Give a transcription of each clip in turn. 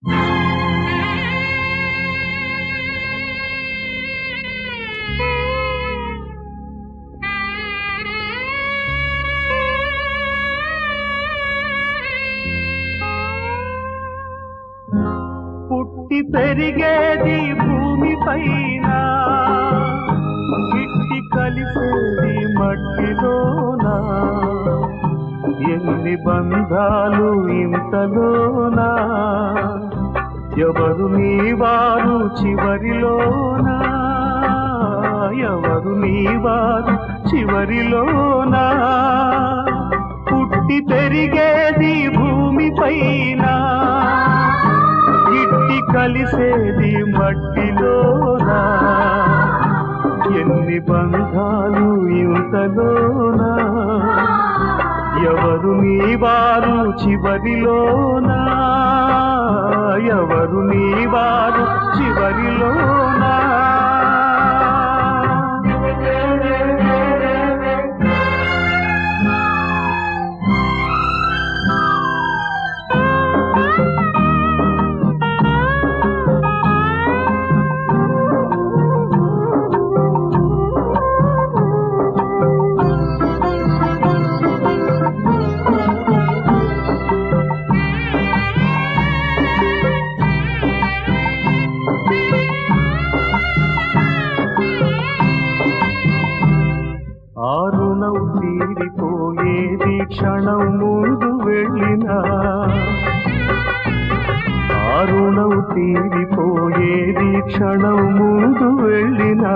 పుట్టి పెరిగేది భూమి పైన ఇట్టి కలిసేది మట్టిలోనా ఎన్ని బంధాలు ఇంతలోనా ఎవరు నీవారు చివరిలోనా ఎవరు నీవారు చివరిలోనా పుట్టి పెరిగేది భూమి పైన ఇట్టి కలిసేది మట్టిలోనా ఎన్ని బంధాలు ఇంతలోనా ఎవరు నీ వారు చివరిలోనా ఎవరు నీ వారు చివరిలోనా ఆ రుణం తీరిపోయేది క్షణం ముందు వెళ్ళినా ఆ రుణం తీరిపోయేది క్షణం ముందు వెళ్ళినా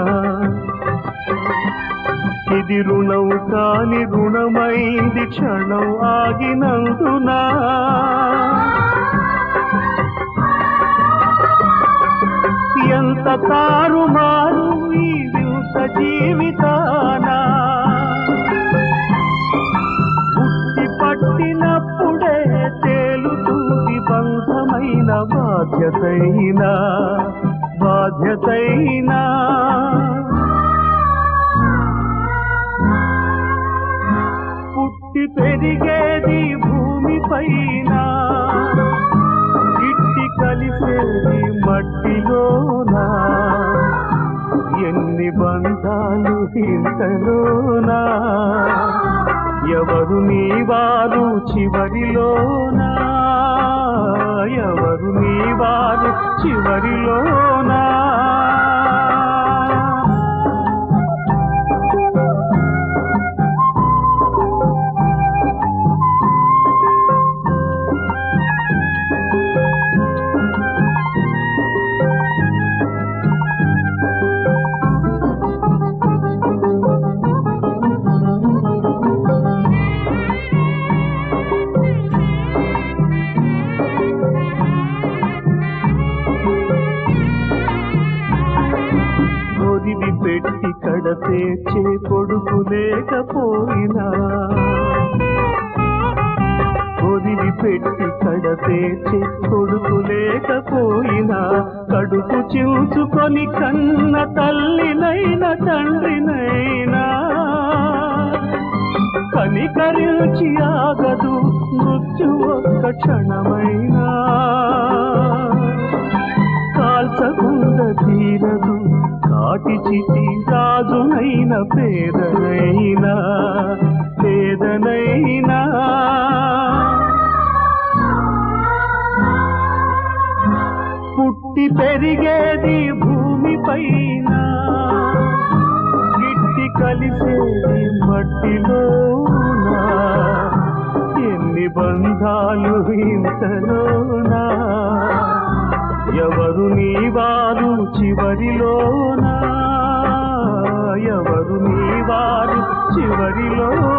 ఇది రుణం కాని రుణమైంది క్షణం ఆగినందునా ఎంత తారుమారు ఈ వింత జీవితానా బుద్ధి పట్టినప్పుడే తేలుతుంది బంధమైన బాధ్యతైనా బాధ్యతైనా పుట్టి పెరిగేది భూమి పైన ఇట్టి కలిసేది మట్టిలోనా ఎన్ని బంధాలు ఇంతలోనా ఎవరు నీ వారు చివరిలోనా ఎవరు నీ వారు చివరిలోనా ఒదివి పెట్టి కడతేర్చే కొడుకు లేకపోయినా ఒదివి పెట్టి కడతేర్చే కొడుకు లేకపోయినా కడుపు చూసుకొని కన్న తల్లినైన తండ్రినైనా కనికరించి ఆగదు మృత్యు ఒక్క క్షణమైనా కాల్చకుండ తీరదు కాటి చిటి రాజునైన పేదనైనా పేదనైనా పుట్టి పెరిగేది భూమి పైన గిట్టి కలిసేది మట్టిలోనా ఎన్ని బంధాలు ఇంతలోనా ఎవరు నీ వారు చివరిలోనా ఎవరు నీ వారు చివరిలోనా